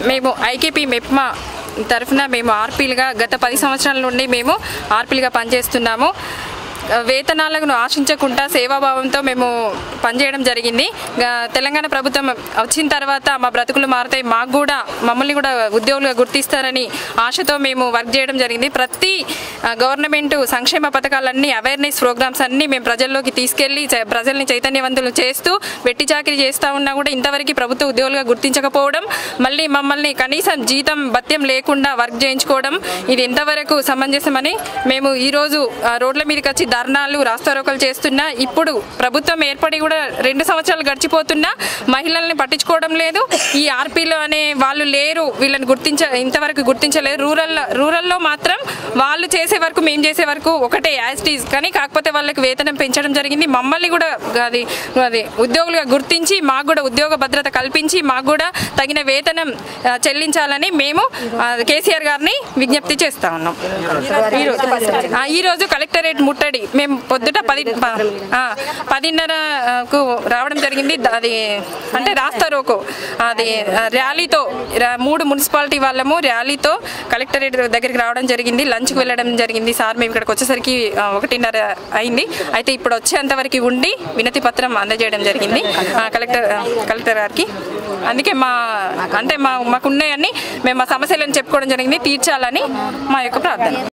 మేము ఐకేపీ మెప్మా తరఫున మేము ఆర్పీలుగా గత పది సంవత్సరాల నుండి మేము ఆర్పీలుగా పనిచేస్తున్నాము వేతనాలను ఆశించకుండా సేవాభావంతో మేము పనిచేయడం జరిగింది గా- తెలంగాణ ప్రభుత్వం వచ్చిన తర్వాత మా బ్రతుకులు మారుతాయి మాకు కూడా మమ్మల్ని కూడా ఉద్యోగులుగా గుర్తిస్తారని ఆశతో మేము వర్క్ చేయడం జరిగింది ప్రతి ఆ, గవర్నమెంట్ సంక్షేమ పథకాలన్నీ అవేర్నెస్ ప్రోగ్రామ్స్ అన్నీ మేము ప్రజల్లోకి తీసుకెళ్లి చ- ప్రజల్ని చైతన్యవంతులు చేస్తూ వెట్టి చాకిరీ చేస్తూ ఉన్నా కూడా ఇంతవరకు ప్రభుత్వ ఉద్యోగులుగా గుర్తించకపోవడం మళ్ళీ మమ్మల్ని కనీసం జీతం భత్యం లేకుండా వర్క్ చేయించుకోవడం ఇది ఎంతవరకు సమంజసమని మేము ఈరోజు ఆ, రోడ్ల మీదకి వచ్చి ధర్నాలు రాస్తారోకలు చేస్తున్నా ఇప్పుడు ప్రభుత్వం ఏర్పడి కూడా రెండు సంవత్సరాలు గడిచిపోతున్నా మహిళల్ని పట్టించుకోవడం లేదు ఈ ఆర్పీలు అనే వాళ్ళు లేరు వీళ్ళని గుర్తించ ఇంతవరకు గుర్తించలేరు రూరల్ రూరల్లో మాత్రం వాళ్ళు చేసే వరకు మేము చేసే వరకు ఒకటే యాస్టీస్ కానీ కాకపోతే వాళ్ళకి వేతనం పెంచడం జరిగింది మమ్మల్ని కూడా అది అది ఉద్యోగులుగా గుర్తించి మాకు కూడా ఉద్యోగ భద్రత కల్పించి మాకు కూడా తగిన వేతనం ఆ, చెల్లించాలని మేము ఆ, కేసీఆర్ గారిని విజ్ఞప్తి చేస్తా ఉన్నాం ఈరోజు ఆ, ఈరోజు కలెక్టరేట్ ముట్టడి మేము పొద్దుట పది ప- ఆ, పదిన్నరకు రావడం జరిగింది ద- అది అంటే రాస్తారోకో అది ఆ, ర్యాలీతో రా- మూడు మున్సిపాలిటీ వాళ్ళము ర్యాలీతో కలెక్టరేట్ దగ్గరికి రావడం జరిగింది లంచ్కి వెళ్ళడం జరిగింది సార్ మేము ఇక్కడికి వచ్చేసరికి ఆ, ఒకటిన్నర అయింది అయితే ఇప్పుడు వచ్చేంత వరకు ఉండి వినతి పత్రం అందజేయడం జరిగింది ఆ, కలెక్టర్ ఆ, కలెక్టర్ గారికి అందుకే మా అంటే మా మాకున్నాయని మేము మా సమస్యలను చెప్పుకోవడం జరిగింది తీర్చాలని మా యొక్క ప్రార్థన